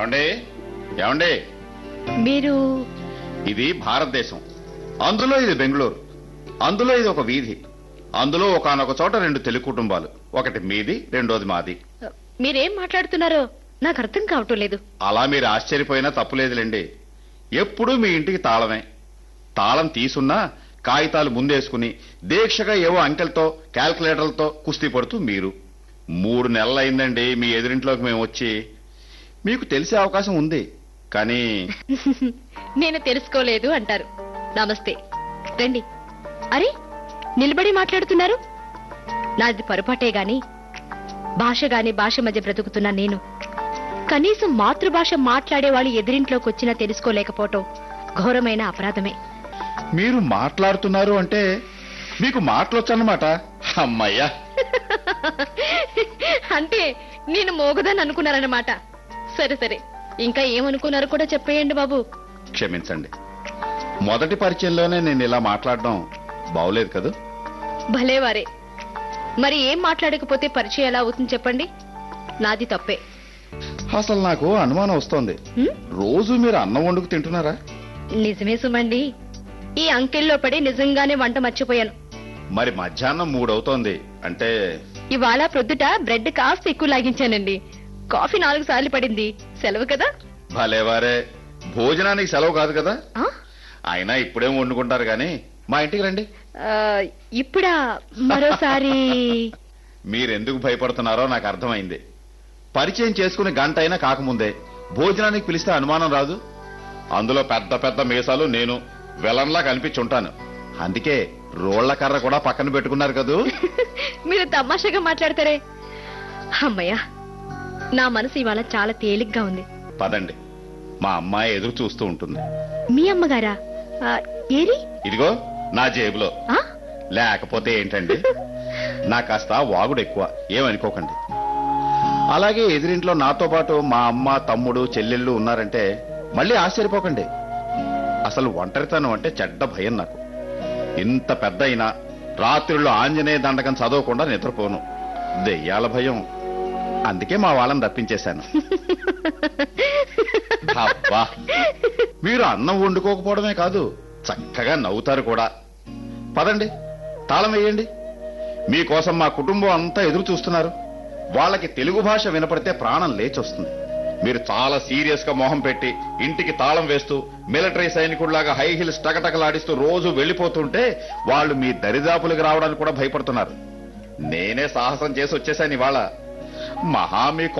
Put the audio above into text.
ఏమండి ఏమండి మీరు ఇది భారతదేశం అందులో ఇది బెంగళూరు అందులో ఇది ఒక వీధి అందులో ఒకనొక చోట రెండు తెలుగు కుటుంబాలు ఒకటి మీది రెండోది మాది మీరేం మాట్లాడుతున్నారో నాకు అర్థం కావటం లేదు అలా మీరు ఆశ్చర్యపోయినా తప్పులేదులేండి ఎప్పుడూ మీ ఇంటికి తాళమే తాళం తీసున్నా కాగితాలు ముందేసుకుని దీక్షగా ఏవో అంకెలతో క్యాల్కులేటర్లతో కుస్తీ పడుతూ మీరు మూడు నెలలైందండి మీ ఎదురింట్లోకి మేము వచ్చి మీకు తెలిసే అవకాశం ఉంది కానీ నేను తెలుసుకోలేదు అంటారు నమస్తే రండి అరే నిలబడి మాట్లాడుతున్నారు నాది పొరపాటే గాని భాష గాని భాష మధ్య బ్రతుకుతున్నా నేను కనీసం మాతృభాష మాట్లాడే వాళ్ళు ఎదిరింట్లోకి వచ్చినా తెలుసుకోలేకపోవటం ఘోరమైన అపరాధమే మీరు మాట్లాడుతున్నారు అంటే మీకు మాటలొచ్చన్నమాట అమ్మయ్యా అంటే నేను మోగదని అనుకున్నారన్నమాట సరే సరే ఇంకా ఏమనుకున్నారు కూడా చెప్పేయండి బాబు క్షమించండి మొదటి పరిచయంలోనే నేను ఇలా మాట్లాడడం బావులేదు కదూ భలేవారే మరి ఏం మాట్లాడకపోతే పరిచయం ఎలా అవుతుంది చెప్పండి నాది తప్పే అసలు నాకు అనుమానం వస్తోంది హ్మ్? రోజు మీరు అన్నం వండుకు తింటున్నారా నిజమే సుమండి ఈ అంకెల్లో పడి నిజంగానే వంట మర్చిపోయాను మరి మధ్యాహ్నం మూడవుతోంది అంటే ఇవాళ ప్రొద్దుట బ్రెడ్ కాస్త ఎక్కువ లాగించానండి కాఫీ నాలుగు సార్లు పడింది సెలవు కదా భలేవారే భోజనానికి సెలవు కాదు కదా ఆ? అయినా ఇప్పుడేం వండుకుంటారు గాని మా ఇంటికి రండి ఆ, ఇప్పుడా మరోసారి మీరెందుకు భయపడుతున్నారో నాకు అర్థమైంది పరిచయం చేసుకుని గంట అయినా కాకముందే భోజనానికి పిలిస్తే అనుమానం రాదు అందులో పెద్ద పెద్ద మీసాలు నేను వెలంలా కనిపించుంటాను అందుకే రోళ్ల కర్ర కూడా పక్కన పెట్టుకున్నారు కదూ మీరు తమాషాగా మాట్లాడతారే అమ్మయ్యా నా మనసు ఇవాళ చాలా తేలిగ్గా ఉంది పదండి మా అమ్మాయి ఎదురు చూస్తూ ఉంటుంది మీ అమ్మగారా ఆ, ఏరి ఇదిగో నా జేబులో ఆ? లేకపోతే ఏంటండి నా కాస్త వాగుడు ఎక్కువ ఏమనుకోకండి అలాగే ఎదురింట్లో నాతో పాటు మా అమ్మ తమ్ముడు చెల్లెళ్ళు ఉన్నారంటే మళ్ళీ ఆశ్చర్యపోకండి అసలు ఒంటరితనం అంటే చెడ్డ భయం నాకు ఇంత పెద్ద అయినా రాత్రుల్లో ఆంజనేయ దండకం చదవకుండా నిద్రపోను దెయ్యాల భయం అందుకే మా వాళ్ళని రప్పించేశాను అబ్బా మీరు అన్నం వండుకోకపోవడమే కాదు చక్కగా నవ్వుతారు కూడా పదండి తాళం వేయండి మీకోసం మా కుటుంబం అంతా ఎదురు చూస్తున్నారు వాళ్ళకి తెలుగు భాష వినపడితే ప్రాణం లేచొస్తుంది మీరు చాలా సీరియస్ గా మొహం పెట్టి ఇంటికి తాళం వేస్తూ మిలిటరీ సైనికుడిలాగా హై హిల్స్ టకటకలాడిస్తూ రోజు వెళ్లిపోతుంటే వాళ్ళు మీ దరిదాపులకు రావడానికి కూడా భయపడుతున్నారు నేనే సాహసం చేసి వచ్చేసాను ఇవాళ మహా మీ